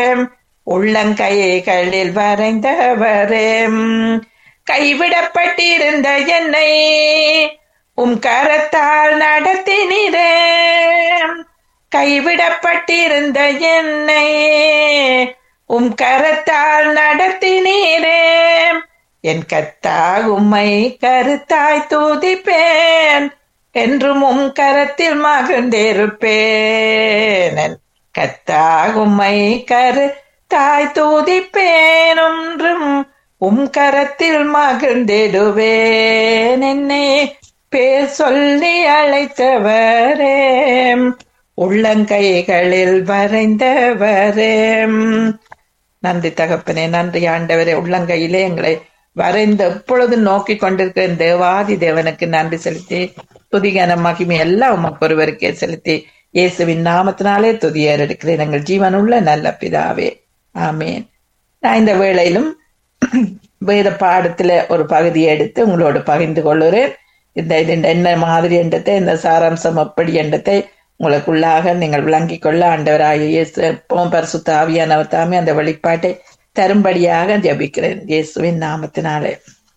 உள்ளங்கைகளில் வரைந்தவரே கைவிடப்பட்டிருந்த என்னை உம் கரத்தால் நடத்தினீரே கைவிடப்பட்டிருந்த என்னை உம் கரத்தால் நடத்தினீரே என் கத்தா உம்மை கருத்தாய் தூதிப்பேன் என்றும் உம் கரத்தில் மகிழ்ந்திருப்பேன் என் கத்தா உம்மை கருத்தாய் தூதிப்பேன் ஒன்றும் உம் கரத்தில் மகிழ்ந்திடுவேன் என்னை பேர் சொல்லி அழைத்தவரே உள்ளங்கைகளில் வரைந்தவரே நன்றி தகப்பனே நன்றி ஆண்டவரே உள்ளங்கையிலே எங்களை வரைந்து எப்பொழுதும் நோக்கி கொண்டிருக்கிற தேவாதி தேவனுக்கு நன்றி செலுத்தி துதிகன மகிமை எல்லாம் உமக்கு ஒருவருக்கே செலுத்தி இயேசுவின் நாமத்தினாலே துதியர் எடுக்கிறேன் எங்கள் ஜீவனுள்ள நல்ல பிதாவே ஆமேன் நான் இந்த வேளையிலும் வேத பாடத்துல ஒரு பகுதியை எடுத்து உங்களோடு பகிர்ந்து கொள்ளுறேன் இந்த இது என்ன மாதிரி என்றதை இந்த சாராம்சம் எப்படி என்றதை உங்களுக்குள்ளாக நீங்கள் விளங்கிக் கொள்ள ஆண்டவராக இயேசு எப்பவும் பரிசுத்த ஆவியானவர் தாமே அந்த வெளிப்பாட்டை தரும்படியாக ஜபிக்கிறேன் இயேசுவின் நாமத்தினாலே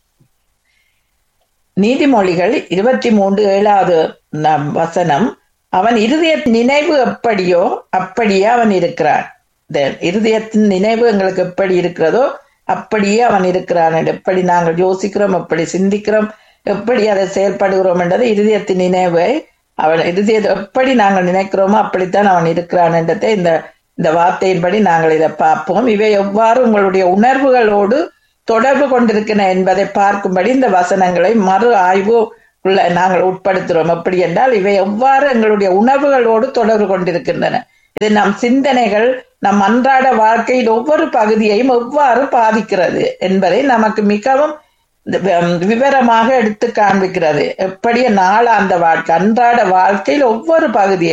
நீதிமொழிகள் இருபத்தி மூன்று ஏழாவது வசனம் அவன் இருதய நினைவு எப்படியோ அப்படியே அவன் இருக்கிறான் இந்த இருதயத்தின் நினைவு எங்களுக்கு எப்படி இருக்கிறதோ அப்படியே அவன் இருக்கிறான் எப்படி நாங்கள் யோசிக்கிறோம் எப்படி சிந்திக்கிறோம் எப்படி அதை செயல்படுகிறோம் என்றது இருதயத்தின் நினைவை அவன் இறுதியை எப்படி நாங்கள் நினைக்கிறோமோ அப்படித்தான் அவன் இருக்கிறான் என்றதை இந்த இந்த வார்த்தையின்படி நாங்கள் இதை பார்ப்போம் இவை எவ்வாறு உங்களுடைய உணர்வுகளோடு தொடர்பு கொண்டிருக்கின்றன என்பதை பார்க்கும்படி இந்த வசனங்களை மறு ஆய்வு உள்ள நாங்கள் உட்படுத்துகிறோம் எப்படி என்றால் இவை எவ்வாறு எங்களுடைய உணர்வுகளோடு தொடர்பு கொண்டிருக்கின்றன இது நம் சிந்தனைகள் நம் அன்றாட வாழ்க்கையில் ஒவ்வொரு பகுதியையும் எவ்வாறு பாதிக்கிறது என்பதை நமக்கு மிகவும் விவரமாக எடுத்து காண்பிக்கிறது எப்படி நாளாந்த வாழ்க்கை அன்றாட வாழ்க்கையில் ஒவ்வொரு பகுதியை